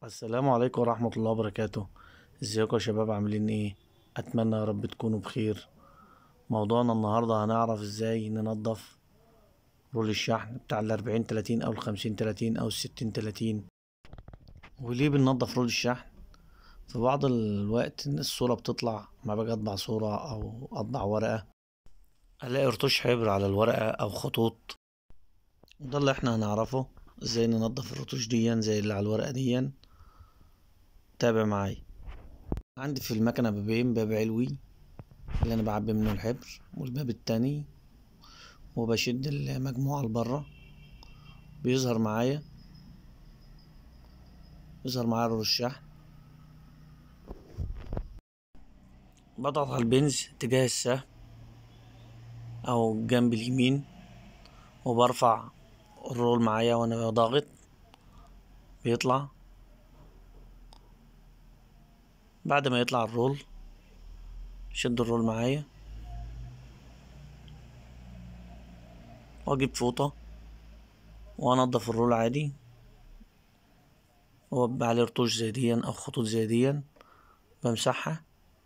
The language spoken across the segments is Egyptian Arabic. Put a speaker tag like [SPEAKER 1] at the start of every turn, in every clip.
[SPEAKER 1] السلام عليكم ورحمة الله وبركاته ازيكم يا شباب عاملين ايه اتمنى يا رب تكونوا بخير موضوعنا النهاردة هنعرف ازاي ننضف رول الشحن بتاع الاربعين تلاتين او الخمسين تلاتين او الستين تلاتين وليه بننضف رول الشحن في بعض الوقت ان الصورة بتطلع ما باجي اطبع صورة او اطبع ورقة الاقي رتوش حبر على الورقة او خطوط وده اللي احنا هنعرفه ازاي ننضف الرتوش ديا زي اللي على الورقة ديا تابع معايا عندي في المكنة بابين باب علوي اللي انا بعبي منه الحبر والباب التاني وبشد المجموعة لبره بيظهر معايا يظهر معايا رول الشحن بضغط على البنز اتجاه السهم او جنب اليمين وبرفع الرول معايا وانا ضاغط بيطلع بعد ما يطلع الرول شد الرول معايا واجيب فوطة وانضف الرول عادي وابقى عليه رطوش زي ديا او خطوط زي ديا بمسحها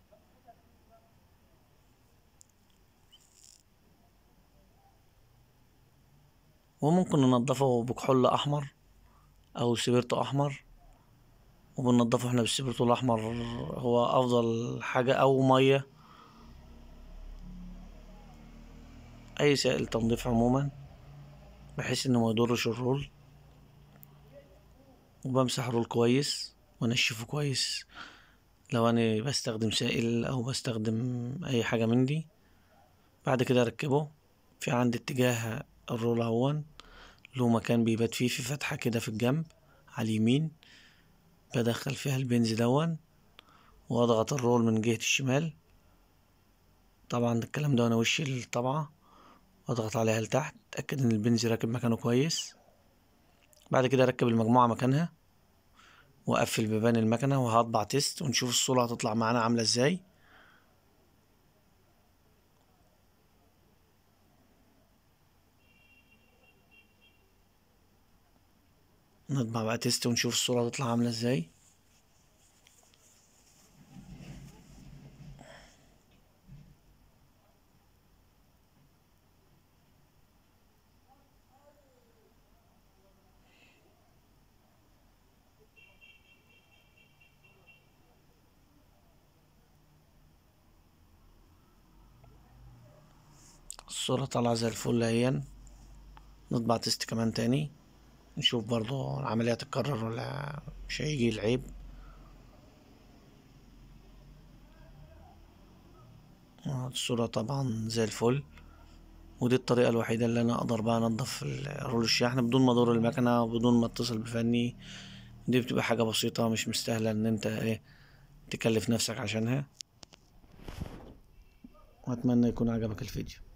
[SPEAKER 1] وممكن ننضفه بكحول احمر او سبيرتو احمر وبننضفه احنا بالسبيرتو الاحمر هو افضل حاجة او مية اي سائل تنظيف عموما بحيث انه ما يضرش الرول وبمسح الرول كويس وانشفه كويس لو انا بستخدم سائل او بستخدم اي حاجة من دي بعد كده اركبه في عند اتجاه الرول اهون له مكان بيبات فيه في فتحة كده في الجنب على اليمين بدخل فيها البنز دون واضغط الرول من جهة الشمال طبعا الكلام ده وانا وشي الطبعة واضغط عليها لتحت اتأكد ان البنز راكب مكانه كويس بعد كده اركب المجموعة مكانها واقفل بيبان المكنة وهطبع تيست ونشوف الصورة هتطلع معانا عاملة ازاي نطبع بقى تيست ونشوف الصورة هتطلع عاملة ازاي الصورة طالعة زي الفل اهي نطبع تيست كمان تاني نشوف برضو العملية تتكرر ولا مش هيجي العيب الصورة طبعا زي الفل ودي الطريقة الوحيدة اللي انا اقدر بقى انضف رول الشحن بدون ما اضر المكنة وبدون ما اتصل بفني دي بتبقى حاجة بسيطة مش مستاهلة ان انت ايه تكلف نفسك عشانها واتمنى يكون عجبك الفيديو